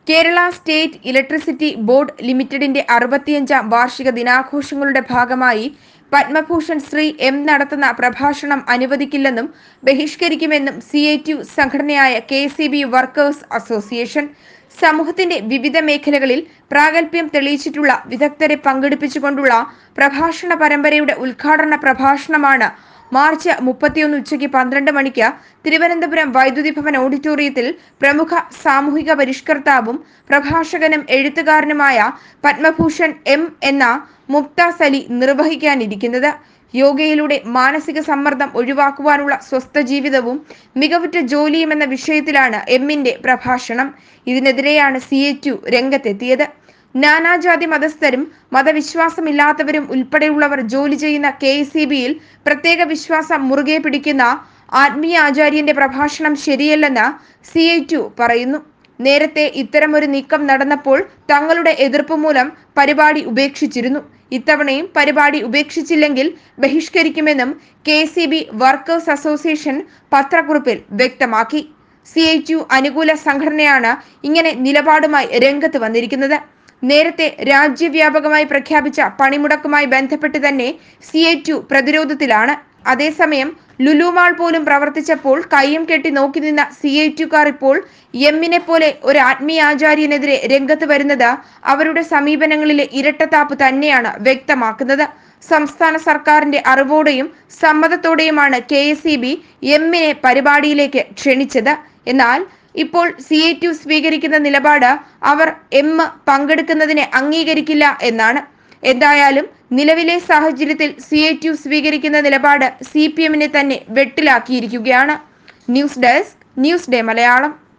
Kerala state electricity board ലിമിറ്റഡിന്റെ അറുപത്തിയഞ്ചാം വാർഷിക ദിനാഘോഷങ്ങളുടെ ഭാഗമായി പത്മഭൂഷൺ ശ്രീ എം നടത്തുന്ന പ്രഭാഷണം അനുവദിക്കില്ലെന്നും ബഹിഷ്കരിക്കുമെന്നും സി ഐ ടി സംഘടനയായ K C B workers association സമൂഹത്തിന്റെ വിവിധ മേഖലകളിൽ പ്രാഗൽഭ്യം തെളിയിച്ചിട്ടുള്ള വിദഗ്ധരെ പങ്കെടുപ്പിച്ചുകൊണ്ടുള്ള പ്രഭാഷണ പരമ്പരയുടെ ഉദ്ഘാടന പ്രഭാഷണമാണ് മാർച്ച് മുപ്പത്തിയൊന്ന് ഉച്ചയ്ക്ക് പന്ത്രണ്ട് മണിക്ക് തിരുവനന്തപുരം വൈദ്യുതി ഭവൻ ഓഡിറ്റോറിയത്തിൽ പ്രമുഖ സാമൂഹിക പരിഷ്കർത്താവും പ്രഭാഷകനും എഴുത്തുകാരനുമായ പത്മഭൂഷൺ എം എന്ന മുക്താസ് അലി നിർവഹിക്കാനിരിക്കുന്നത് യോഗയിലൂടെ മാനസിക സമ്മർദ്ദം ഒഴിവാക്കുവാനുള്ള സ്വസ്ഥ ജീവിതവും മികവുറ്റ ജോലിയും എന്ന വിഷയത്തിലാണ് എമ്മിന്റെ പ്രഭാഷണം ഇതിനെതിരെയാണ് സി എ ടു രംഗത്തെത്തിയത് നാനാജാതി മതസ്ഥരും മതവിശ്വാസമില്ലാത്തവരും ഉൾപ്പെടെയുള്ളവർ ജോലി ചെയ്യുന്ന കെ സി ബിയിൽ പ്രത്യേക വിശ്വാസം മുറുകെ പിടിക്കുന്ന ആത്മീയ ആചാര്യന്റെ പ്രഭാഷണം ശരിയല്ലെന്ന് സി ഐ ടു പറയുന്നു നേരത്തെ ഇത്തരമൊരു നീക്കം നടന്നപ്പോൾ തങ്ങളുടെ എതിർപ്പ് മൂലം പരിപാടി ഉപേക്ഷിച്ചിരുന്നു ഇത്തവണയും പരിപാടി ഉപേക്ഷിച്ചില്ലെങ്കിൽ ബഹിഷ്കരിക്കുമെന്നും K C B workers association പത്രക്കുറിപ്പിൽ വ്യക്തമാക്കി സി ഐ ടി അനുകൂല സംഘടനയാണ് ഇങ്ങനെ നിലപാടുമായി രംഗത്ത് വന്നിരിക്കുന്നത് നേരത്തെ രാജ്യവ്യാപകമായി പ്രഖ്യാപിച്ച പണിമുടക്കുമായി ബന്ധപ്പെട്ട് തന്നെ സി ഐ ടു പ്രതിരോധത്തിലാണ് അതേസമയം ലുലുമാൾ പോലും പ്രവർത്തിച്ചപ്പോൾ കയ്യും കെട്ടി നോക്കി നിന്ന സി ഐ ടുക്കാർ ഇപ്പോൾ എമ്മിനെ പോലെ ഒരു ആത്മീയാചാര്യനെതിരെ രംഗത്ത് വരുന്നത് അവരുടെ സമീപനങ്ങളിലെ ഇരട്ടത്താപ്പ് തന്നെയാണ് വ്യക്തമാക്കുന്നത് സംസ്ഥാന സർക്കാരിന്റെ അറിവോടെയും സമ്മതത്തോടെയുമാണ് കെ എസ് ഇ ബി എമ്മിനെ പരിപാടിയിലേക്ക് ക്ഷണിച്ചത് എന്നാൽ ഇപ്പോൾ സി ഐ ടു സ്വീകരിക്കുന്ന നിലപാട് അവർ എം പങ്കെടുക്കുന്നതിനെ അംഗീകരിക്കില്ല എന്നാണ് എന്തായാലും നിലവിലെ സാഹചര്യത്തിൽ സി ഐ ടു സ്വീകരിക്കുന്ന നിലപാട് സി പി എമ്മിനെ തന്നെ വെട്ടിലാക്കിയിരിക്കുകയാണ് news desk news day Malayalam